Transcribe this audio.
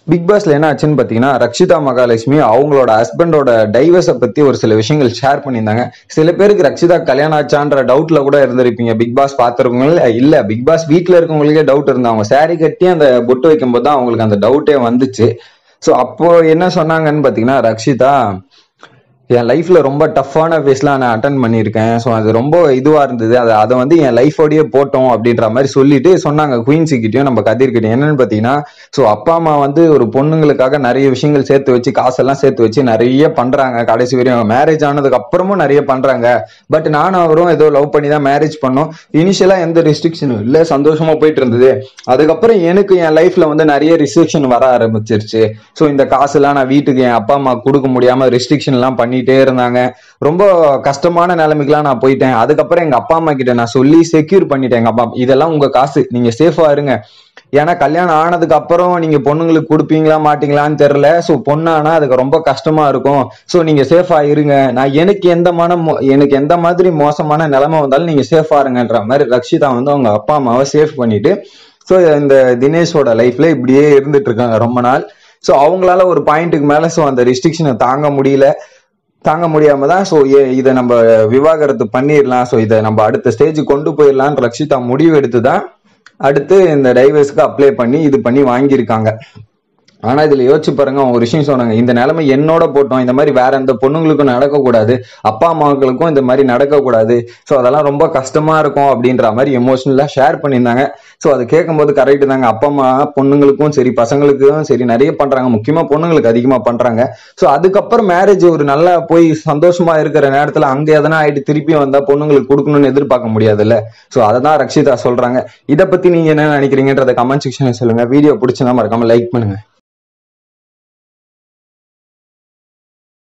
big பாஸ்ல என்ன ஆச்சுன்னு பாத்தீங்கன்னா ரக்ஷிதா மகாலட்சுமி அவங்களோட ஹஸ்பண்டோட டைவர்ஸை பத்தி ஒரு சில விஷயங்கள் ஷேர் பண்ணியிருந்தாங்க சில பேருக்கு ரக்ஷிதா கல்யாணம் ஆச்சான்ற டவுட்ல கூட இருந்திருப்பீங்க பிக் பாஸ் பாத்துருக்கவங்க இல்ல பிக் பாஸ் வீட்ல இருக்கவங்களுக்கே டவுட் இருந்தா அவங்க saree கட்டி அந்த பொட்டு வைக்கும் போது தான் அவங்களுக்கு அந்த டவுட்டே வந்துச்சு ஸோ அப்போ என்ன சொன்னாங்கன்னு பாத்தீங்கன்னா ரக்ஷிதா என் லைஃப்ல ரொம்ப டஃப்பான ஃபேஸ்லாம் நான் அட்டன் பண்ணியிருக்கேன் ஸோ அது ரொம்ப இதுவா இருந்தது அதை அதை வந்து என் லைஃபோடயே போட்டோம் அப்படின்ற மாதிரி சொல்லிட்டு சொன்னாங்க குயின்ஸி கிட்டயும் நம்ம கதிர்கிட்டயும் என்னன்னு பார்த்தீங்கன்னா ஸோ அப்பா அம்மா வந்து ஒரு பொண்ணுங்களுக்காக நிறைய விஷயங்கள் சேர்த்து வச்சு காசெல்லாம் சேர்த்து வச்சு நிறைய பண்றாங்க கடைசி வரையும் மேரேஜ் ஆனதுக்கு அப்புறமும் நிறைய பண்றாங்க பட் நானும் அவரும் ஏதோ லவ் பண்ணி தான் மேரேஜ் பண்ணோம் இனிஷியலா எந்த ரெஸ்ட்ரிக்ஷனும் இல்லை சந்தோஷமா போயிட்டு இருந்தது அதுக்கப்புறம் எனக்கு என் லைஃப்ல வந்து நிறைய ரெஸ்ட்ரிக்ஷன் வர ஆரம்பிச்சிருச்சு ஸோ இந்த காசுலாம் நான் வீட்டுக்கு என் அப்பா அம்மா கொடுக்க முடியாம ரெஸ்ட்ரிக்ஷன் எல்லாம் பண்ணிட்டே இருந்தாங்க ரொம்ப கஷ்டமான நிலைமைக்குலாம் நான் போயிட்டேன் அதுக்கப்புறம் எங்க அப்பா அம்மா கிட்ட நான் சொல்லி செக்யூர் பண்ணிட்டேன் எங்க அப்பா இதெல்லாம் உங்க காசு நீங்க சேஃபா இருங்க ஏன்னா கல்யாணம் ஆனதுக்கு அப்புறம் நீங்க பொண்ணுங்களுக்கு கொடுப்பீங்களா மாட்டீங்களான்னு தெரியல ஸோ பொண்ணானா அதுக்கு ரொம்ப கஷ்டமா இருக்கும் ஸோ நீங்க சேஃபா இருங்க நான் எனக்கு எந்த மன மோ- எனக்கு எந்த மாதிரி மோசமான நிலைமை வந்தாலும் நீங்க சேஃபா இருங்கன்ற மாதிரி ரக்ஷிதா வந்து அவங்க அப்பா அம்மாவை சேஃப் பண்ணிட்டு ஸோ இந்த தினேஷோட லைஃப்ல இப்படியே இருந்துட்டு இருக்காங்க ரொம்ப நாள் ஸோ அவங்களால ஒரு பாயிண்ட்டுக்கு மேல ஸோ அந்த ரெஸ்ட்ரிக்ஷனை தாங்க முடியல தாங்க முடியாம தான் ஸோ இதை நம்ம விவாகரத்து பண்ணிடலாம் ஸோ இதை நம்ம அடுத்த ஸ்டேஜ் கொண்டு போயிடலாம்னு ரக்ஷிதா முடிவு எடுத்து தான் அடுத்து இந்த டைவர்ஸ்க்கு அப்ளை பண்ணி இது பண்ணி வாங்கியிருக்காங்க ஆனா இதுல யோசிச்சு பாருங்க அவங்க ஒரு விஷயம் சொன்னாங்க இந்த நிலைமை என்னோட போட்டோம் இந்த மாதிரி வேற எந்த பொண்ணுங்களுக்கும் நடக்கக்கூடாது அப்பா அம்மாக்களுக்கும் இந்த மாதிரி நடக்கக்கூடாது ஸோ அதெல்லாம் ரொம்ப கஷ்டமா இருக்கும் அப்படின்ற மாதிரி எமோஷனலா ஷேர் பண்ணியிருந்தாங்க ஸோ அது கேட்கும்போது கரெக்ட் தாங்க அப்பா அம்மா பொண்ணுங்களுக்கும் சரி பசங்களுக்கும் சரி நிறைய பண்றாங்க முக்கியமா பொண்ணுங்களுக்கு அதிகமா பண்றாங்க ஸோ அதுக்கப்புறம் மேரேஜ் ஒரு நல்லா போய் சந்தோஷமா இருக்கிற நேரத்துல அங்க எதனா ஆயிட்டு திருப்பி வந்தா பொண்ணுங்களுக்கு கொடுக்கணும்னு எதிர்பார்க்க முடியாதுல்ல ஸோ அதை தான் ரக்ஷிதா சொல்றாங்க இதை பத்தி நீங்க என்ன நினைக்கிறீங்கன்றத கமெண்ட் செக்ஷன்ல சொல்லுங்க வீடியோ பிடிச்சிருந்தா மறக்காம லைக் பண்ணுங்க